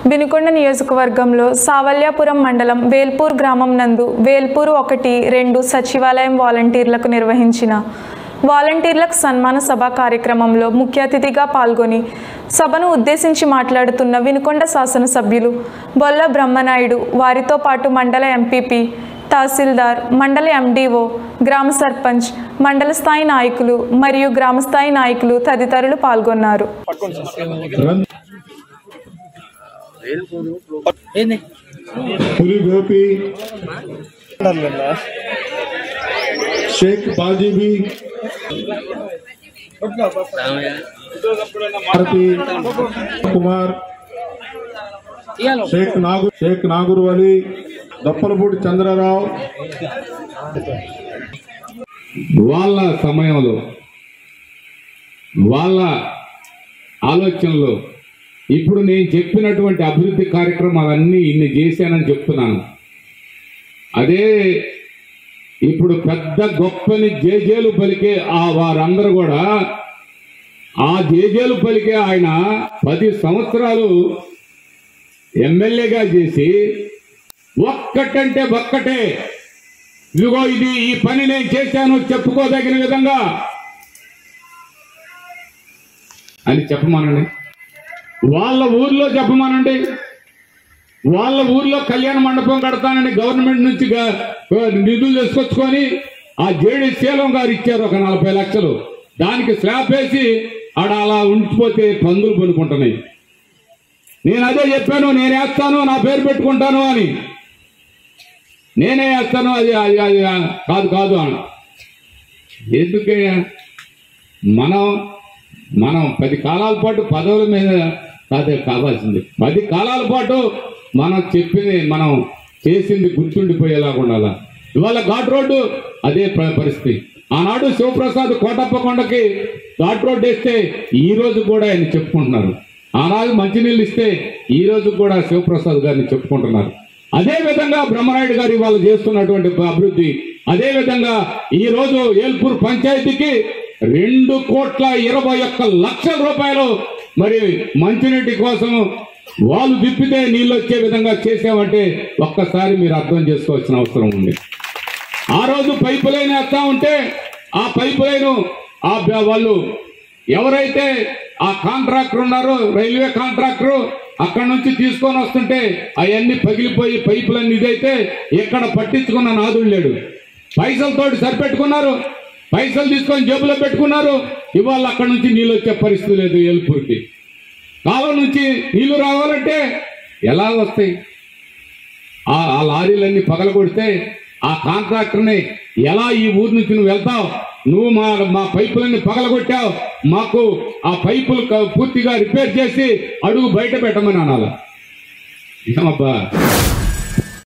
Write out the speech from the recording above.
వినుకొండ నియోజకవర్గంలో సావల్యాపురం మండలం వేల్పూర్ గ్రామం నందు వేల్పూర్ ఒకటి రెండు సచివాలయం వాలంటీర్లకు నిర్వహించిన వాలంటీర్లకు సన్మాన సభ కార్యక్రమంలో ముఖ్య అతిథిగా పాల్గొని సభను ఉద్దేశించి మాట్లాడుతున్న వినుకొండ శాసనసభ్యులు బొల్ల బ్రహ్మనాయుడు వారితో పాటు మండల ఎంపీపీ తహసీల్దార్ మండల ఎండీఓ గ్రామ సర్పంచ్ మండల స్థాయి నాయకులు మరియు గ్రామస్థాయి నాయకులు తదితరులు పాల్గొన్నారు ఏంది పులి గోపి షేక్ బాజీబీ భారతి కుమార్ ఇయ్యాలో షేక్ నాగు షేక్ నాగూర్ అలీ దప్పలపూడి చంద్రరావు వాళ్ళ సమయంలో వాళ్ళ ఆలోచనలో ఇప్పుడు నేను చెప్పినటువంటి అభివృద్ధి కార్యక్రమాలన్నీ ఇన్ని చేశానని చెప్తున్నాను అదే ఇప్పుడు పెద్ద గొప్పని జేజేలు పలికే ఆ వారందరూ కూడా ఆ జేజేలు పలికే ఆయన పది సంవత్సరాలు ఎమ్మెల్యేగా చేసి ఒక్కటంటే ఒక్కటే ఇదిగో ఇది ఈ పని నేను చేశాను చెప్పుకోదగిన విధంగా అని చెప్పమానండి వాళ్ళ ఊర్లో చెప్పమానండి వాళ్ళ ఊర్లో కళ్యాణ మండపం కడతానని గవర్నమెంట్ నుంచి గా- నిధులు తీసుకొచ్చుకొని ఆ జేడి శీలం గారు ఇచ్చారు ఒక నలభై లక్షలు దానికి స్లాబ్ వేసి ఆడ అలా ఉంచిపోతే పందులు పనుకుంటున్నాయి నేను అదే చెప్పాను నేను వేస్తాను నా పేరు పెట్టుకుంటాను అని నేనే వేస్తాను అది అది అది కాదు కాదు అన్న ఎందుకయ్యా మనం మనం పది కాలాల పాటు పదవుల మీద కాదే కావాల్సింది పది కాలాల పాటు మనం చెప్పింది మనం చేసింది గుర్తుండిపోయేలాగా ఉండాలా ఇవాళ ఘాట్ రోడ్డు అదే ప- పరిస్థితి ఆనాడు శివప్రసాద్ కోటప్ప కొండకి ఘాట్ రోడ్డు వేస్తే ఈ రోజు కూడా ఆయన చెప్పుకుంటున్నారు ఆనాడు మంచినీళ్ళు ఇస్తే ఈ రోజు కూడా శివప్రసాద్ గారిని చెప్పుకుంటున్నారు అదే విధంగా బ్రహ్మనాయుడు గారు ఇవాళ చేస్తున్నటువంటి అభివృద్ధి అదే విధంగా ఈ రోజు ఏల్పూర్ పంచాయతీకి రెండు కోట్ల ఇరవై ఒక్క లక్షల రూపాయలు మరి మంచినీటి కోసం వాళ్ళు తిప్పితే నీళ్ళు వచ్చే విధంగా చేసామంటే ఒక్కసారి మీరు అర్థం చేసుకోవాల్సిన అవసరం ఉంది ఆ రోజు పైపు లైన్ వేస్తా ఉంటే ఆ పైపు లైన్ ఆ బ- వాళ్ళు ఎవరైతే ఆ కాంట్రాక్టర్ ఉన్నారో రైల్వే కాంట్రాక్టర్ అక్కడ నుంచి తీసుకొని వస్తుంటే అవన్నీ పగిలిపోయి పైపులన్నీ ఇదైతే ఇక్కడ పట్టించుకున్న నాదుడు లేడు పైసలతోటి సరిపెట్టుకున్నారు పైసలు తీసుకొని జేబులో పెట్టుకున్నారు ఇవాళ అక్కడ నుంచి నీళ్ళు వచ్చే పరిస్థితి లేదు ఏల్పూర్కి కాలం నుంచి నీళ్లు రావాలంటే ఎలా వస్తాయి ఆ ఆ లారీలన్నీ పగలగొడితే ఆ కాంట్రాక్టర్ని ఎలా ఈ ఊరు నుంచి నువ్వు వెళ్తావు నువ్వు మా మా పైపులన్నీ పగలగొట్టావు మాకు ఆ పైపులు క- పూర్తిగా రిపేర్ చేసి అడుగు బయట పెట్టమని అనాల ఏమబ్బా